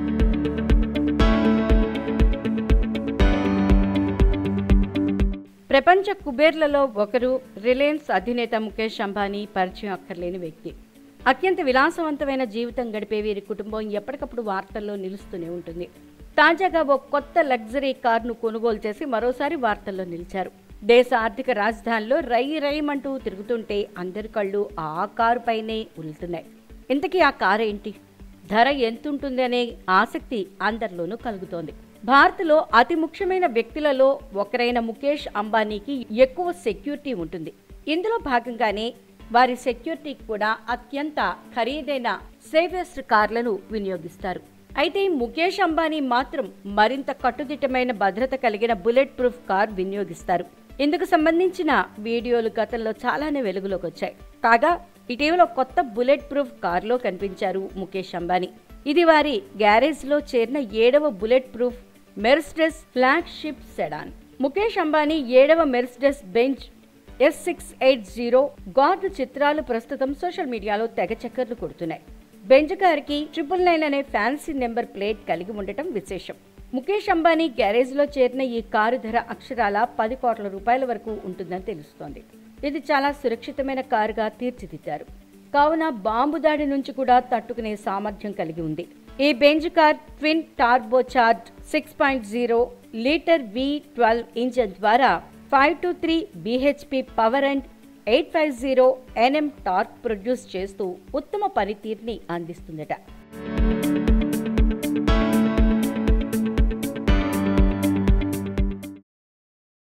ప్రపంచ కుబేర్లలో ఒకరు రిలయన్స్ అధినేత ముఖేష్ అంబానీ పరిచయం అక్కర్లేని వ్యక్తి అత్యంత విలాసవంతమైన జీవితం గడిపే వీరి కుటుంబం ఎప్పటికప్పుడు వార్తల్లో నిలుస్తూనే ఉంటుంది తాజాగా ఓ కొత్త లగ్జరీ కార్ను కొనుగోలు చేసి మరోసారి వార్తల్లో నిలిచారు దేశ ఆర్థిక రాజధానిలో రై రైమంటూ తిరుగుతుంటే అందరి కళ్ళు ఆ కారు పైనే ఉలుతున్నాయి ఇంతకీ ఆ కారు ఏంటి ధర ఎంతుంటుంది అనే ఆసక్తి అందరిలోనూ కలుగుతోంది భారత్లో అతి ముఖ్యమైన వ్యక్తులలో ఒకరైన ముఖేష్ అంబానీకి ఎక్కువ సెక్యూరిటీ ఉంటుంది ఇందులో భాగంగానే వారి సెక్యూరిటీకి కూడా అత్యంత ఖరీదైన సేఫెస్ట్ కార్లను వినియోగిస్తారు అయితే ముఖేష్ అంబానీ మాత్రం మరింత కట్టుదిట్టమైన భద్రత కలిగిన బుల్లెట్ ప్రూఫ్ కార్ వినియోగిస్తారు ఇందుకు సంబంధించిన వీడియోలు గతంలో చాలానే వెలుగులోకి వచ్చాయి కాగా ఇటీవల కొత్త బుల్లెట్ ప్రూఫ్ కారులో కనిపించారు ముఖేష్ అంబానీ ఇది వారి గ్యారేజ్ లో చేరిన ఏడవ bullet proof Mercedes flagship sedan Mukesh Ambani ఏడవ Mercedes Benz S six eight zero guard చిత్రాలు ప్రస్తుతం సోషల్ మీడియాలో తెగ చక్కర్లు కొడుతున్నాయి బెంజ్ గారికి ట్రిపుల్ నైన్ అనే ఫ్యాన్సీ నెంబర్ ప్లేట్ కలిగి ఉండటం విశేషం ముఖేష్ అంబానీ గ్యారేజ్ లో చేరిన ఈ కారు ధర అక్షరాల పది కోట్ల రూపాయల వరకు ఉంటుందని తెలుస్తోంది ఇది చాలా సురక్షితమైన కారుగా తీర్చిదిద్దారు కావున బాంబు దాడి నుంచి కూడా తట్టుకునే సామర్థ్యం కలిగి ఉంది ఈ Benz car twin turbo charge six point zero litre V twelve engine ద్వారా five two three BHP power and eight five zero NM torque produce చేస్తూ ఉత్తమ పనితీరుని అందిస్తుందట